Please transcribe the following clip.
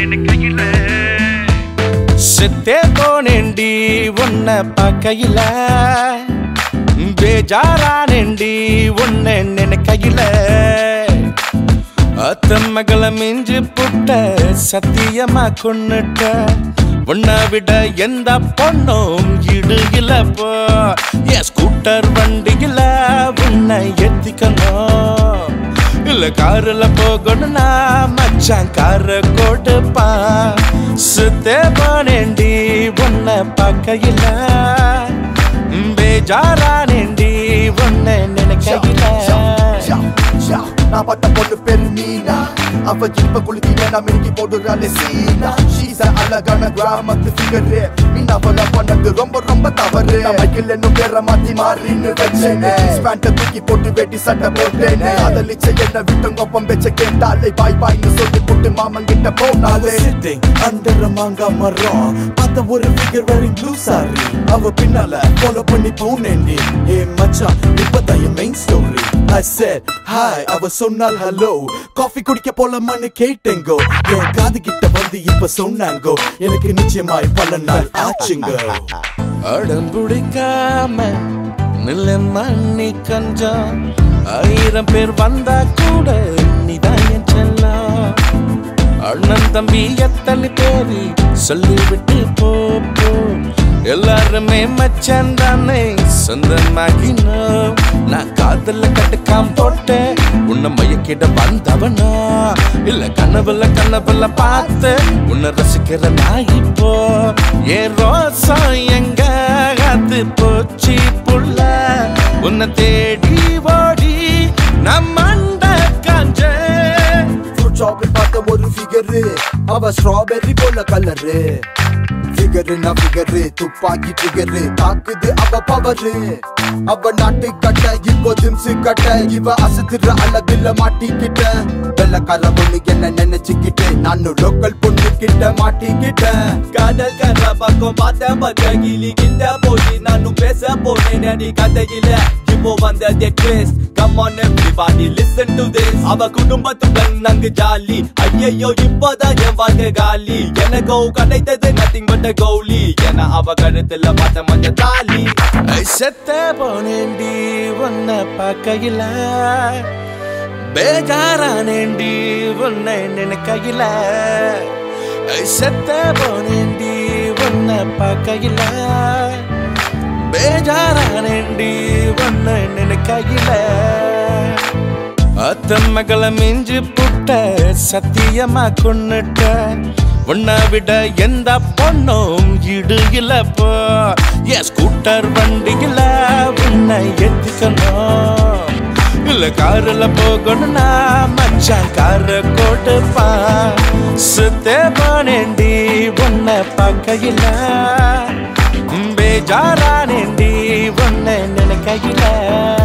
நினைக்கையில செத்தே போனேண்டி உன்னை பார்க்கையில பேஜாரானேண்டி உன்னை நினைக்கையில அத்த மகளை மிஞ்சு புட்ட சத்தியமா கொன்னுட்ட உன்னை விட எந்த பொண்ணும் இடுகில போ என் ஸ்கூட்டர் வண்டியில உன்னை ஏத்திக்கணும் இல்ல காருல போகணும்னா மச்சான் கார கொடுப்பா சுத்தே போனேண்டி உன்னை பார்க்கையில பேஜாரானேண்டி உன்னை நினைக்கையில நான் பார்த்த பொண்ணு பேரு மீனா அவ இப்ப குளிக்கிற நான் மிருகி போடுறாளே சீனா ஷீஸ் அழகான கிராமத்து ஃபிகரு மீனா போல பண்ணது ரொம்ப ரொம்ப தவறு மைக்கில் என்னும் பேரை மாத்தி மாறின்னு வச்சேனே பேண்ட தூக்கி போட்டு வெட்டி சட்டை போட்டேனே அதலிச்ச என்ன விட்டு கொப்பம் வச்ச கேட்டாலே பாய் பாய்னு சொல்லி போட்டு மாமன் கிட்ட போனாலே sitting under a manga மரம் பார்த்த ஒரு figure wearing blue saree அவ பின்னால follow பண்ணி போனேன்டி ஏ மச்சான் இப்பதான் என் main story I said hi அவ சொன்னால் hello காஃபி குடிக்க போலாமான்னு கேட்டேங்கோ என் காது கிட்ட வந்து இப்ப சொன்னாங்கோ எனக்கு நிச்சயமாய் பல நாள் ஆச்சுங்க அடம்புடிக்காம நில்ல மண்ணி கஞ்சம் ஆயிரம் பேர் வந்தா கூட நீதான் என் செல்லம் அண்ணன் தம்பி எத்தனை பேரு சொல்லிவிட்டு போ போ எல்லாருமே மச்சான் தானே சொந்தமாகினோம் நான் காதல கட்டுக்காம் போட்டேன் உன்னை மையக்கிட்ட வந்தவனா இல்ல கனவுல கனவுல பார்த்து உன்னை ரசிக்கிற நான் இப்போ ஏன் ரோசம் எங்க அது போச்சு புள்ள உன்னை தேடி ஓடி நான் மண்ட காஞ்சேன் ஃப்ரூட் ஷாப்பில் பார்த்த ஒரு ஃபிகரு அவ ஸ்ட்ராபெர்ரி போல கலரு ஃபிகரு நான் ஃபிகரு துப்பாக்கி ட்ரிகரு தாக்குது அவ பவரு அவ நாட்டு கட்ட இப்போ ஜிம்ஸு கட்ட இவ அசத்துற அழகுல மாட்டிக்கிட்ட வெள்ளக்கார பொண்ணு என்ன நினைச்சுக்கிட்டு நானும் லோக்கல் பொண்ணு கிட்ட மாட்டிக்கிட்டேன் காதல் கர பக்கம் பார்த்த பத்தகிலி கிட்ட போய் நானும் பேச போனேன் நீ கதையில இப்போ வந்த twist come on everybody listen to this அவ குடும்பத்துடன் நாங்க ஜாலி ஐயையோ இப்பதான் என் வாழ்க்கை காலி எனக்கோ கிடைத்தது நத்திங் பட் கௌலி என அவ கருத்துல பார்த்த மஞ்ச தாலி செத்த போனேண்டி உன்னை பார்க்கையில பேஜாரானேண்டி உன்னை நினைக்கையில செத்த போனேண்டி உன்னை பார்க்கையில பேஜாரானேண்டி உன்னை நினைக்கையில அத்த மகளை மிஞ்சு புட்ட சத்தியமா கொன்னுட்ட உன்னை விட எந்த பொண்ணும் இடுகில போ என் ஸ்கூட்டர் வண்டியில உன்னை ஏத்திக்கணும் இல்ல காருல போகணும்னா மச்சான் கார கொடுப்பா சுத்தே போனேண்டி உன்னை பார்க்கையில பேஜாரானேண்டி உன்னை நினைக்கையில